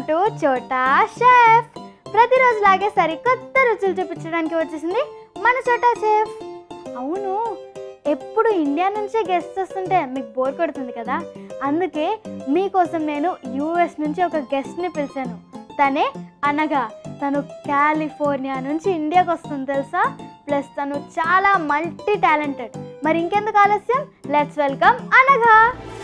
To చోటా chef ప్రతిరోజు లాగే సరికొత్త రుచులు చూపించడానికి వచ్చేసింది మన చోటా షెఫ్ అవును ఎప్పుడు ఇండియా నుంచే గెస్ట్ వస్తుంటే మీకు బోర్ కొడుతుంది కదా అందుకే మీకోసం నేను యూఎస్ నుంచి ఒక గెస్ట్ని పిలిచాను తనే అనగా తను కాలిఫోర్నియా నుంచి ఇండియాకి వస్తుంది తెలుసా ప్లస్ తను చాలా మల్టీ టాలెంటెడ్ మరి ఇంకెందుకు ఆలస్యం లెట్స్ వెల్కమ్ అనగా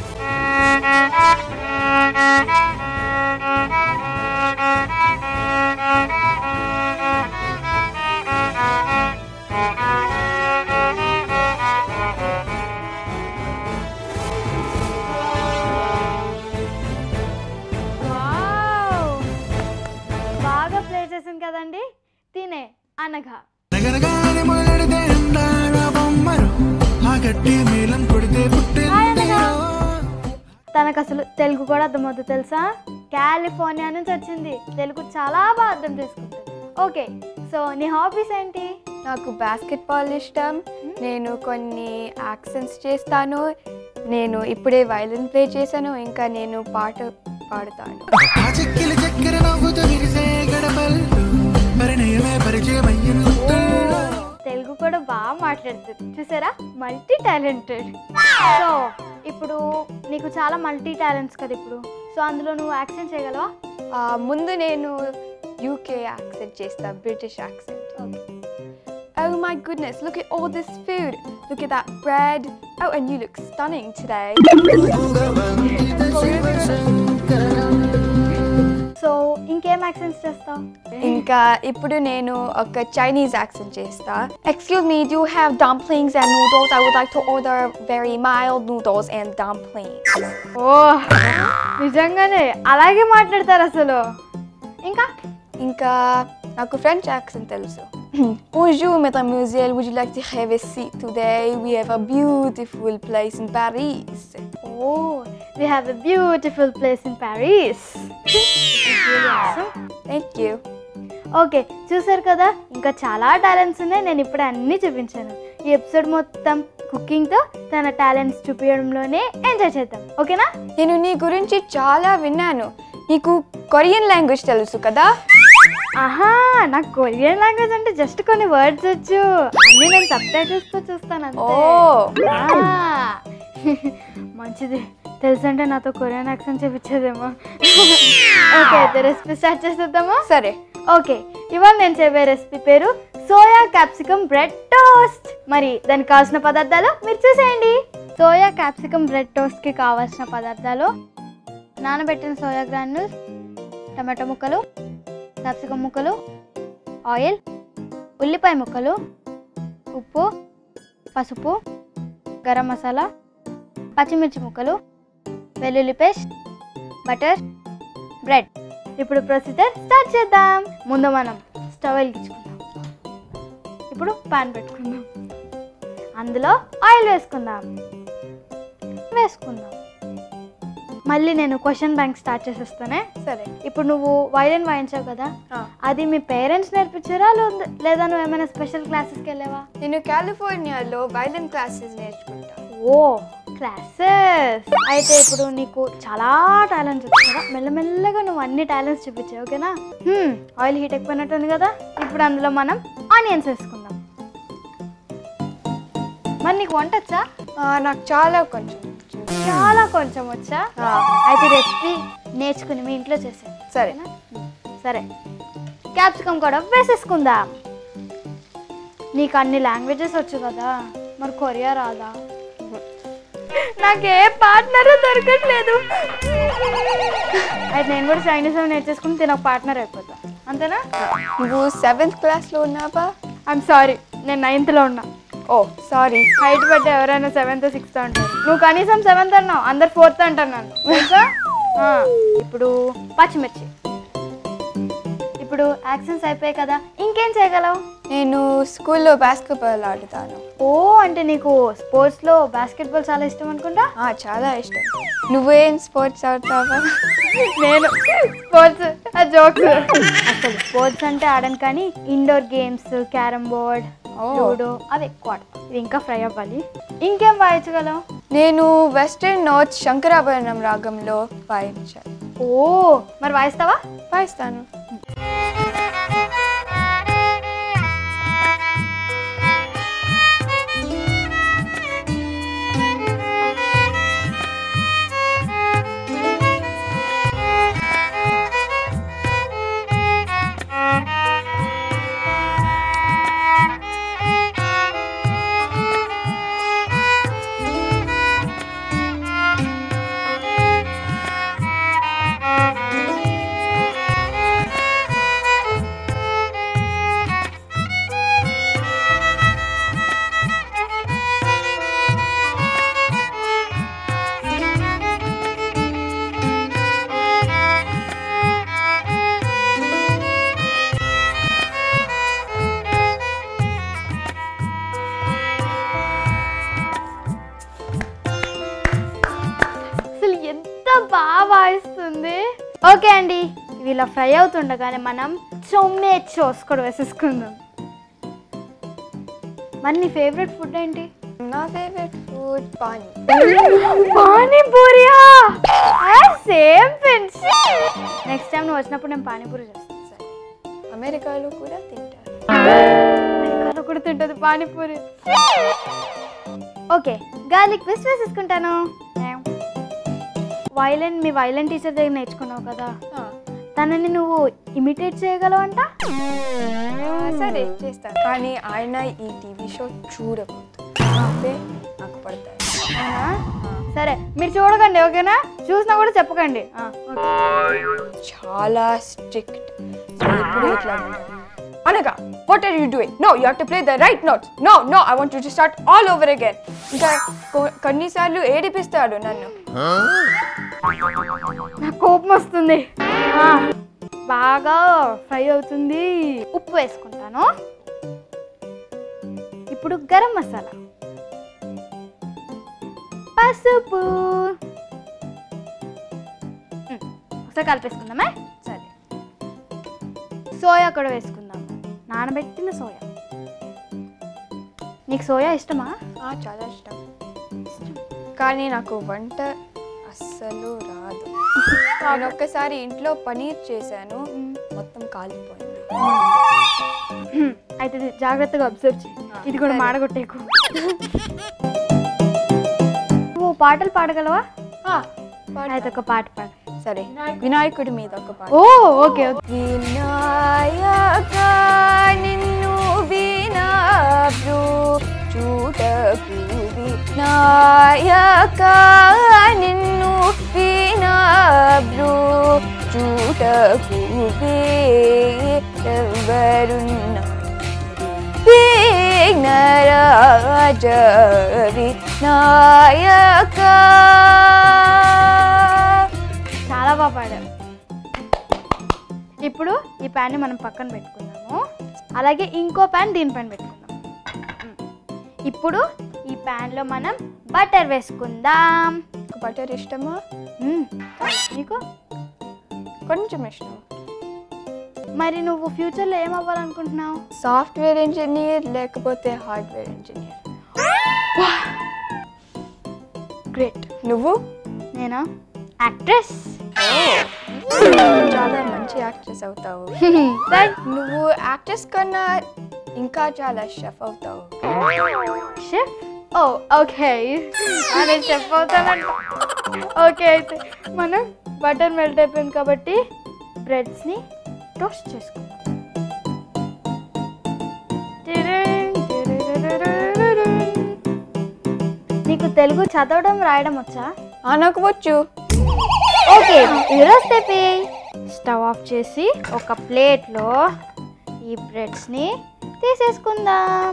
వావ్! బాగా ప్లే చేసింది కదండి తినే అనగా నగనగానే మొదలెడితే అందాల బొమ్మరు ఆ గట్టి మేళం కొడితే హాయ్ అనగా. పుట్టింది తనకు అసలు తెలుగు కూడా అర్థమవుతుంది తెలుసా కాలిఫోర్నియా నుంచి వచ్చింది తెలుగు చాలా బాగా అర్థం చేసుకుంటుంది ఓకే సో నీ హాబీస్ ఏంటి నాకు బాస్కెట్బాల్ ఇష్టం నేను కొన్ని యాక్సెంట్స్ చేస్తాను నేను ఇప్పుడే వైలిన్ ప్లే చేశాను ఇంకా నేను పాట పాడతాను ఆ చెక్కిలి చక్కెర నవ్వుతూ విరిసే గడపల్లు పరిణయమే పరిచయం అయ్యిన కొత్తల్లో. తెలుగు కూడా బాగా మాట్లాడుతుంది చూసారా మల్టీ టాలెంటెడ్ సో ఇప్పుడు నీకు చాలా మల్టీ టాలెంట్స్ కదా ఇప్పుడు సో అందులో నువ్వు యాక్సెంట్ చేయగలవా ఆ, ముందు నేను యూకే యాక్సెంట్ చేస్తా British accent Oh my goodness, look at all this food. Look at that bread. Oh, and you look stunning today. So ఇంకేం యాక్సెంట్స్ చేస్తావు ఇంకా ఇప్పుడు నేను ఒక చైనీస్ యాక్సెంట్ చేస్తా excuse me do have dumplings and noodles I would like to order very mild noodles and dumplings ఓ నిజంగానే అలాగే మాట్లాడతారు అసలు ఇంకా ఇంకా నాకు ఫ్రెంచ్ యాక్సెంట్ తెలుసు Bonjour mademoiselle, would you like to have a seat today? We have a beautiful place in Paris. Oh we have a beautiful place in Paris Thank you. Okay చూసారు కదా ఇంకా చాలా టాలెంట్స్ ఉన్నాయి నేను ఇప్పుడు అన్నీ చూపించాను ఈ ఎపిసోడ్ మొత్తం కుకింగ్తో తన టాలెంట్స్ చూపించడంలోనే ఎంజాయ్ చేద్దాం ఓకేనా నేను నీ గురించి చాలా విన్నాను నీకు కొరియన్ లాంగ్వేజ్ తెలుసు కదా ఆహా నాకు కొరియన్ లాంగ్వేజ్ అంటే జస్ట్ కొన్ని వర్డ్స్ వచ్చు అన్నీ నేను సబ్ టైటిల్స్తో చూస్తాను ఓ అంతే ఆ, మంచిది తెలుసంటే నాతో కొరియన్ యాక్సెంట్ చూపించేదేమో ఓకే అయితే రెసిపీ స్టార్ట్ చేసేద్దామా సరే ఓకే ఇవాళ నేను చెప్పే రెసిపీ పేరు సోయా క్యాప్సికమ్ బ్రెడ్ టోస్ట్ మరి దానికి కావాల్సిన పదార్థాలు మీరు చూసేయండి సోయా క్యాప్సికమ్ బ్రెడ్ టోస్ట్కి కావాల్సిన పదార్థాలు నానబెట్టిన సోయా గ్రాన్యూల్స్ టమాటో ముక్కలు క్యాప్సికమ్ ముక్కలు ఆయిల్ ఉల్లిపాయ ముక్కలు ఉప్పు పసుపు గరం మసాలా పచ్చిమిర్చి ముక్కలు వెల్లుల్లి పేస్ట్ బటర్ బ్రెడ్ ఇప్పుడు ప్రొసీజర్ స్టార్ట్ చేద్దాం ముందు మనం స్టవ్ వెలిగించుకుందాం ఇప్పుడు పాన్ పెట్టుకుందాం అందులో ఆయిల్ వేసుకుందాం వేసుకుందాం మళ్ళీ నేను క్వశ్చన్ బ్యాంక్ స్టార్ట్ చేసేస్తానే సరే ఇప్పుడు నువ్వు వైలెన్ వాయించావు కదా ఆ. అది మీ పేరెంట్స్ నేర్పించారా లేదా- లేదా నువ్వు ఏమైనా స్పెషల్ క్లాసెస్కి వెళ్ళావా నేను కాలిఫోర్నియాలో వైలెన్ క్లాసెస్ నేర్చుకుంటా ఓ క్లాసెస్ అయితే ఇప్పుడు నీకు చాలా టాలెంట్స్ వచ్చు కదా మెల్లమెల్లగా నువ్వు అన్ని టాలెంట్స్ చూపించావు ఓకేనా హ్మ్, ఆయిల్ హీట్ ఎక్కువైనట్టుంది కదా ఇప్పుడు అందులో మనం ఆనియన్స్ వేసుకుందాం మరి నీకు వంట వచ్చా ఆ, నాకు చాలా కొంచెం వచ్చు. చాలా కొంచెం వచ్చా ఆ, అయితే రెసిపీ నేర్చుకుని మీ ఇంట్లో చేసాను సరే సరే క్యాప్సికమ్ కూడా వేసేసుకుందాం నీకు అన్ని లాంగ్వేజెస్ వచ్చు కదా మరి కొరియా రాదా నాకే పార్ట్నర్ దొరకట్లేదు అయితే నేను కూడా చైనీస్ నేర్చేసుకుని తిన పార్ట్నర్ అయిపోతా అంతేనా నువ్వు సెవెంత్ క్లాస్లో ఉన్నావా ఐఎమ్ సారీ నేను నైన్త్లో ఉన్నా ఓ సారీ హైట్ బట్టి ఎవరైనా సెవెంత్ సిక్స్త్ అంటారు నువ్వు కనీసం సెవెంత్ అన్నావు అందరు ఫోర్త్ అంటారు నన్ను తెలుసా ఆ, ఇప్పుడు పచ్చిమిర్చి ఇప్పుడు యాక్సెన్స్ అయిపోయాయి కదా ఇంకేం చేయగలవు నేను స్కూల్లో బాస్కెట్బాల్ ఆడుతాను ఓ అంటే నీకు స్పోర్ట్స్లో బాస్కెట్బాల్ చాలా ఇష్టం అనుకుంటా ఆ, చాలా ఇష్టం నువ్వేం స్పోర్ట్స్ ఆడతావా నేను స్పోర్ట్స్ జోక్స్ అసలు స్పోర్ట్స్ అంటే ఆడను కానీ ఇండోర్ గేమ్స్ క్యారమ్ బోర్డ్ ఓ. లూడో అవి ఎక్కువ ఆడతాను ఇవి ఇంకా ఫ్రై అవ్వాలి ఇంకేం వాయించగలవు నేను వెస్టర్న్ నార్త్ శంకరాభరణం రాగంలో వాయించాను ఓ మరి వాయిస్తావా వాయిస్తాను అసలు ఎంత బాగా వాయిస్తుంది ఓకే అండి ఇవి ఇలా ఫ్రై అవుతుండగానే మనం టొమాటోస్ కూడా వేసేసుకుందాం మరి నీ ఫేవరెట్ ఫుడ్ ఏంటి నా ఫేవరెట్ ఫుడ్ పానీ పానీపూరియా సేమ్ పెన్స్ నెక్స్ట్ టైం నువ్వు వచ్చినప్పుడు నేను పానీపూరి చేస్తాను సరే అమెరికాలో కూడా తింటారు అమెరికాలో కూడా తింటుంది పానీపూరి ఓకే గార్లిక్ పేస్ట్ వేసేసుకుంటాను వైలెన్ మీ వైలెన్ టీచర్ దగ్గర నేర్చుకున్నావు కదా ఆ, తనని నువ్వు ఇమిటేట్ చేయగలవంట ఆ, సరే చేస్తాను కానీ ఆయన ఈ టీవీ షో చూడకూడదు అప్పుడే నాకు పడతాయి అవునా సరే మీరు చూడకండి ఓకేనా చూసినా కూడా చెప్పకండి ఆ, ఓకే. చాలా స్ట్రిక్ట్ ఇప్పుడు ఇట్లా ఉంటుంది. అనగా what are you doing no you have to play the right notes no no I want to start all over again ఇంకా కొ- కొన్నిసార్లు ఏడిపిస్తాడు నన్ను నాకు కోపం వస్తుంది ఆ, బాగా ఫ్రై అవుతుంది ఉప్పు వేసుకుంటాను ఇప్పుడు గరం మసాలా పసుపు ఉమ్, ఒకసారి కలిపేసుకుందామా సరే సోయా కూడా వేసుకుందాం నానబెట్టిన సోయా నీకు సోయా ఇష్టమా ఆ, చాలా ఇష్టం కానీ నాకు వంట అస్సలు రాదు నేను ఒక్కసారి ఇంట్లో పనీర్ చేశాను మొత్తం కాలిపోయింది హ్మ్, అయితే ఇది జాగ్రత్తగా అబ్జర్వ్ చేయి ఆ, ఇది కూడా సరే. మాడగొట్టేకు నువ్వు పాటలు పాడగలవా ఆ, పాడతా. అయితే ఒక పాట పాడు సరే వినాయకుడి మీద ఒక పాట ఓ ఓకే ఓకే వినాయక నిన్ను వినాబ్రు చూటకు వినాయక నిన్ను వినాబ్రు చూటకు ఎవరున్నారు విఘ్నరాజ వినాయక చాలా బాగా పాడావు ఇప్పుడు ఈ ప్యాన్ని మనం పక్కన పెట్టుకుందాము అలాగే ఇంకో ప్యాన్ దీనిపైన పెట్టుకుందాం మ్. ఇప్పుడు ఈ ప్యాన్లో మనం బటర్ వేసుకుందాం బటర్ ఇష్టమా మ్. నీకు కొంచెం ఇష్టం మరి నువ్వు ఫ్యూచర్లో ఏం అవ్వాలనుకుంటున్నావు సాఫ్ట్వేర్ ఇంజనీర్ లేకపోతే హార్డ్వేర్ ఇంజనీర్ గ్రేట్ నువ్వు నేనా యాక్ట్రెస్ చాలా మంచి యాక్ట్రెస్ అవుతావు నువ్వు యాక్ట్రెస్ కన్నా ఇంకా చాలా షెఫ్ అవుతావు షెఫ్ ఓ ఓకే నేను షెఫ్ అవుతానంట ఓకే అయితే మనం బటర్ మెల్ట్ అయిపోయింది కాబట్టి బ్రెడ్స్ని టోస్ట్ చేసుకుందాం టిరిన్, టిరిరిరిరిరిరిన్. నీకు తెలుగు చదవడం రాయడం వచ్చా ఆ, నాకు వచ్చు ఓకే ఈరోజు తెప్పి స్టవ్ ఆఫ్ చేసి ఒక ప్లేట్లో ఈ బ్రెడ్స్ని తీసేసుకుందాం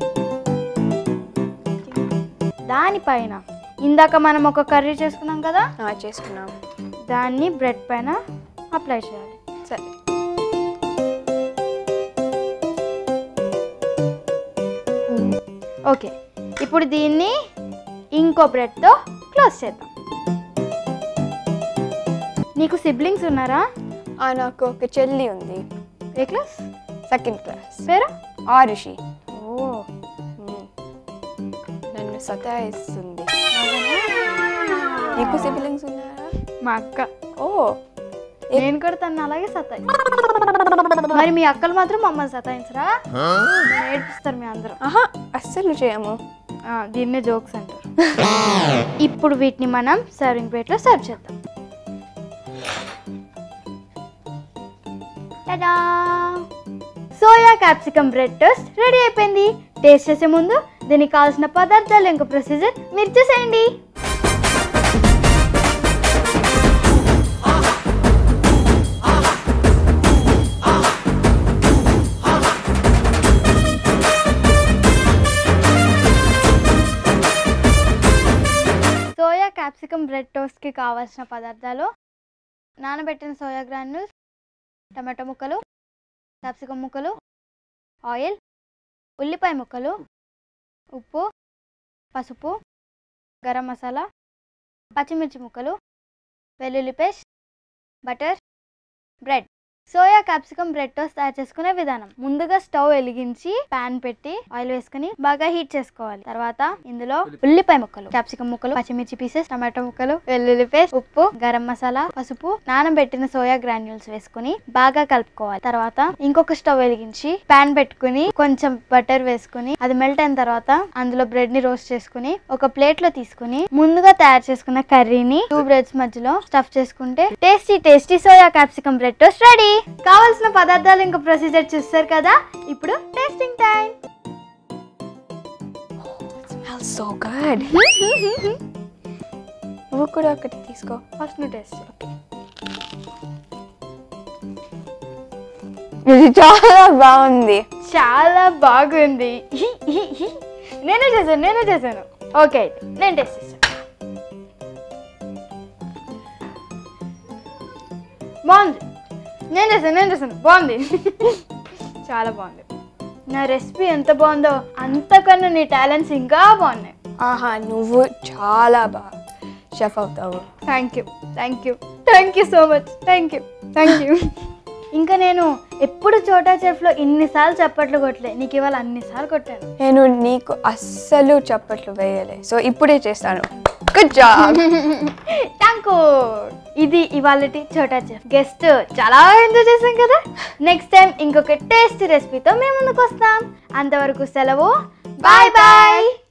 దానిపైన ఇందాక మనం ఒక కర్రీ చేసుకున్నాం కదా ఆ, చేసుకున్నాం దాన్ని బ్రెడ్ పైన అప్లై చేయాలి సరే ఓకే ఇప్పుడు దీన్ని ఇంకో బ్రెడ్తో క్లోజ్ చేద్దాం నీకు సిబ్లింగ్స్ ఉన్నారా ఆ, నాకు ఒక చెల్లి ఉంది ఏ క్లాస్ సెకండ్ క్లాస్ పేరు ఆరుషి ఓ మ్మ్. నన్ను సతాయిస్తుంది నీకు సిబ్లింగ్స్ ఉన్నారా మా అక్క ఓ నేను కూడా తను అలాగే సతాయి మరి మీ అక్కలు మాత్రం మమ్మల్ని సతాయించరా నేర్పిస్తారు మీ అందరూ ఆహా అస్సలు చేయము ఆ, దీన్నే జోక్స్ అంటారు ఇప్పుడు వీటిని మనం సర్వింగ్ ప్లేట్లో సర్వ్ చేద్దాం tada! Soya capsicum bread toast ready అయిపోయింది టేస్ట్ చేసే ముందు దీనికి కావాల్సిన పదార్థాలు ఇంకా ప్రొసీజర్ మీరు చూసేయండి సోయా క్యాప్సికమ్ బ్రెడ్ టోస్ట్కి కావాల్సిన పదార్థాలు నానబెట్టిన సోయా గ్రాన్యూల్స్ టమాటో ముక్కలు క్యాప్సికమ్ ముక్కలు ఆయిల్ ఉల్లిపాయ ముక్కలు ఉప్పు పసుపు గరం మసాలా పచ్చిమిర్చి ముక్కలు వెల్లుల్లి paste butter bread soya capsicum bread toast తయారు చేసుకునే విధానం ముందుగా స్టవ్ వెలిగించి పాన్ పెట్టి ఆయిల్ వేసుకుని బాగా హీట్ చేసుకోవాలి తర్వాత ఇందులో ఉల్లిపాయ ముక్కలు క్యాప్సికమ్ ముక్కలు పచ్చిమిర్చి పీసెస్ టమాటో ముక్కలు వెల్లుల్లి పేస్ట్ ఉప్పు గరం మసాలా పసుపు నానబెట్టిన సోయా గ్రాన్యూల్స్ వేసుకుని బాగా కలుపుకోవాలి తర్వాత ఇంకొక స్టవ్ వెలిగించి పాన్ పెట్టుకుని కొంచెం బటర్ వేసుకుని అది మెల్ట్ అయిన తర్వాత అందులో బ్రెడ్ ని రోస్ట్ చేసుకుని ఒక ప్లేట్ లో తీసుకుని ముందుగా తయారు చేసుకున్న కర్రీని టూ బ్రెడ్స్ మధ్యలో స్టఫ్ చేసుకుంటే tasty tasty soya capsicum bread toast ready కావాల్సిన పదార్థాలు ఇంకా ప్రొసీజర్ చూస్తారు కదా ఇప్పుడు tasting time smell so good నువ్వు కూడా ఒకటి తీసుకో ఫస్ట్ నువ్వు టేస్ట్ ఇది చాలా బాగుంది చాలా బాగుంది నేనే చేశాను నేనే చేశాను ఓకే నేను టేస్ట్ చేశాను బాగుంది నేను చేశాను నేను చేశాను బాగుంది చాలా బాగుంది నా రెసిపీ ఎంత బాగుందో అంతకన్నా నీ టాలెంట్స్ ఇంకా బాగున్నాయి ఆహా నువ్వు చాలా బాగా షెఫ్ అవుతావు thank you thank you thank you so much thank you thank you ఇంకా నేను ఎప్పుడు చోటా చెఫ్లో ఇన్నిసార్లు చప్పట్లు కొట్టలే నీకు ఇవాళ అన్నిసార్లు కొట్టాను నేను నీకు అస్సలు చప్పట్లు వేయలే సో ఇప్పుడే చేస్తాను గుడ్ జాబ్ థ్యాంక్ ఇది ఇవాళ చోటా చెఫ్ గెస్ట్ చాలా ఎంజాయ్ చేసాం కదా నెక్స్ట్ టైం ఇంకొక టేస్ట్ రెసిపీతో మేము ముందుకు వస్తాం అంతవరకు సెలవు బాయ్ బాయ్